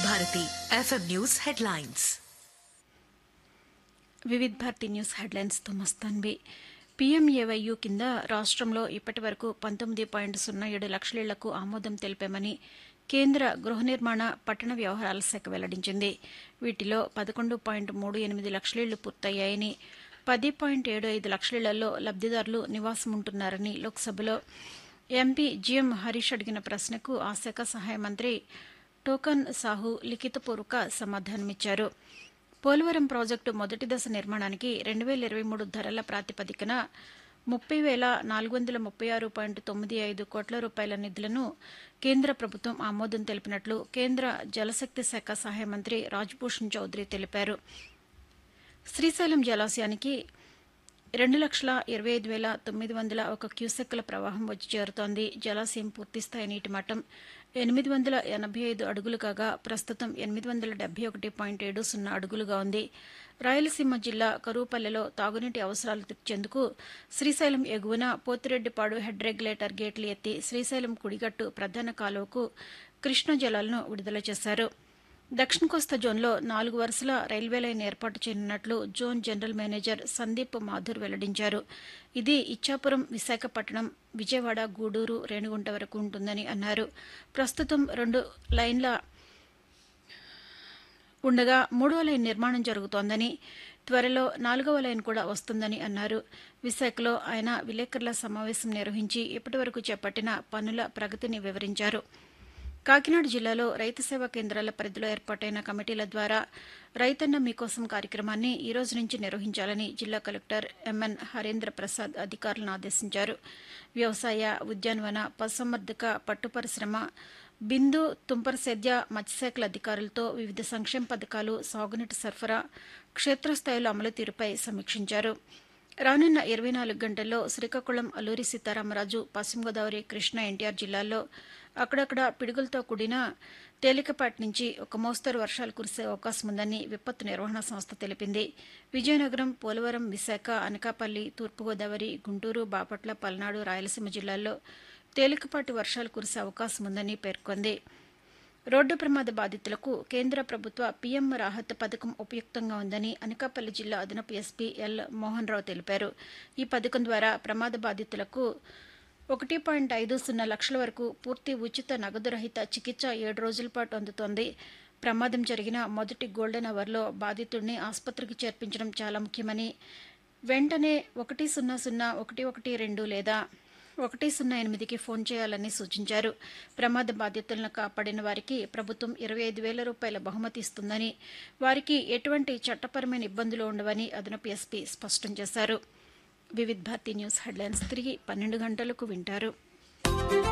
Bharati FM news headlines Vividh Bharati news హెడ్లైన్స్తో మస్తాన్వి PMAYU కింద రాష్ట్రంలో ఇప్పటి వరకు పంతొమ్మిది పాయింట్ సున్నా ఏడు లక్షల ఇళ్లకు ఆమోదం తెలిపామని కేంద్ర గృహ నిర్మాణ పట్టణ వ్యవహారాల శాఖ వెల్లడించింది వీటిలో పదకొండు పాయింట్ మూడు ఎనిమిది లక్షల ఇళ్లు పూర్తయ్యాయని పది పాయింట్ ఏడు ఐదు లక్షల ఇళ్లలో లబ్దిదారులు నివాసం ఉంటున్నారని లోక్సభలో ఎంపీ జిఎం హరీష్ అడిగిన ప్రశ్నకు ఆ శాఖ సహాయ మంత్రి టోకన్ సాహు లిఖితపూర్వక సమాధానమిచ్చారు పోలవరం ప్రాజెక్టు మొదటి దశ నిర్మాణానికి రెండు వేల ఇరవై మూడు ధరల ప్రాతిపదికన ముప్పై వేల నాలుగు వందల ముప్పై ఆరు పాయింట్ తొమ్మిది ఐదు కోట్ల రూపాయల నిధులను కేంద్ర ప్రభుత్వం ఆమోదం తెలిపినట్లు కేంద్ర జలశక్తి శాఖ సహాయ మంత్రి రాజ్భూషణ్ చౌదరి తెలిపారు శ్రీశైలం జలాశయానికి రెండు లక్షల ఇరవై ఐదు వేల తొమ్మిది వందల ఒక క్యూసెక్కుల ప్రవాహం వచ్చి చేరుతోంది జలాశయం పూర్తిస్థాయి నీటి మట్టం ఎనిమిది వందల ఎనభై ఐదు అడుగులు కాగా ప్రస్తుతం ఎనిమిది వందల డెబ్బై ఒకటి పాయింట్ ఏడు సున్నా అడుగులుగా ఉంది రాయలసీమ జిల్లా కరూపల్లెలో తాగునీటి అవసరాలు తీర్చేందుకు శ్రీశైలం ఎగువన పోతిరెడ్డిపాడు హెడ్ రెగ్యులేటర్ గేట్లు ఎత్తి శ్రీశైలం కుడిగట్టు ప్రధాన కాలువకు కృష్ణా జలాలను విడుదల చేశారు దక్షిణ కోస్తా జోన్లో నాలుగు వరుసల రైల్వే లైన్ ఏర్పాటు చేయనున్నట్లు zone general manager Sandeep Mathur వెల్లడించారు ఇది ఇచ్చాపురం విశాఖపట్నం విజయవాడ గూడూరు రేణిగుంట వరకు ఉంటుందని అన్నారు ప్రస్తుతం రెండు లైన్ల ఉండగా మూడవ లైన్ నిర్మాణం జరుగుతోందని త్వరలో నాలుగవ లైన్ కూడా వస్తుందని అన్నారు విశాఖలో ఆయన విలేకరుల సమావేశం నిర్వహించి ఇప్పటివరకు చేపట్టిన పనుల ప్రగతిని వివరించారు కాకినాడ జిల్లాలో రైతు సేవా కేంద్రాల పరిధిలో ఏర్పాటైన కమిటీల ద్వారా రైతన్న మీకోసం కార్యక్రమాన్ని ఈ రోజు నుంచి నిర్వహించాలని జిల్లా కలెక్టర్ ఎంఎన్ హరేంద్ర ప్రసాద్ అధికారులను ఆదేశించారు వ్యవసాయ ఉద్యానవన పశుసంవర్ధక పట్టు పరిశ్రమ బిందు తుంపరసేద్య మత్స్యశాఖల అధికారులతో వివిధ సంక్షేమ పథకాలు సాగునీటి సరఫరా క్షేత్రస్థాయిలో అమలు తీరుపై సమీక్షించారు రానున్న ఇరవై నాలుగు గంటల్లో శ్రీకాకుళం అల్లూరి సీతారామరాజు పశ్చిమ గోదావరి కృష్ణా ఎన్టీఆర్ జిల్లాల్లో అక్కడక్కడ పిడుగులతో కూడిన తేలికపాటి నుంచి ఒక మోస్తరు వర్షాలు కురిసే అవకాశం ఉందని విపత్తు నిర్వహణ సంస్థ తెలిపింది విజయనగరం పోలవరం విశాఖ అనకాపల్లి తూర్పుగోదావరి గుంటూరు బాపట్ల పల్నాడు రాయలసీమ జిల్లాల్లో తేలికపాటి వర్షాలు కురిసే అవకాశం ఉందని పేర్కొంది రోడ్డు ప్రమాద బాధితులకు కేంద్ర ప్రభుత్వ పీఎం రాహత్ పథకం ఉపయుక్తంగా ఉందని అనకాపల్లి జిల్లా అదనపు ఎస్పీ ఎల్ మోహన్ రావు తెలిపారు ఈ పథకం ద్వారా ప్రమాద బాధితులకు ఒకటి పాయింట్ ఐదు సున్నా లక్షల వరకు పూర్తి ఉచిత నగదు రహిత చికిత్స ఏడు రోజుల పాటు అందుతోంది ప్రమాదం జరిగిన మొదటి గోల్డెన్ అవర్లో బాధితుడిని ఆసుపత్రికి చేర్పించడం చాలా ముఖ్యమని వెంటనే ఒకటి సున్నా సున్నా ఒకటి ఒకటి రెండు లేదా ఒకటి సున్నా ఎనిమిదికి ఫోన్ చేయాలని సూచించారు ప్రమాద బాధితులను కాపాడిన వారికి ప్రభుత్వం ఇరవై ఐదు వేల రూపాయల బహుమతి ఇస్తుందని వారికి ఎటువంటి చట్టపరమైన ఇబ్బందులు ఉండవని అదనపు ఎస్పీ స్పష్టం చేశారు వివిధ్ భారతి న్యూస్ హెడ్లైన్స్ తిరిగి పన్నెండు గంటలకు వింటారు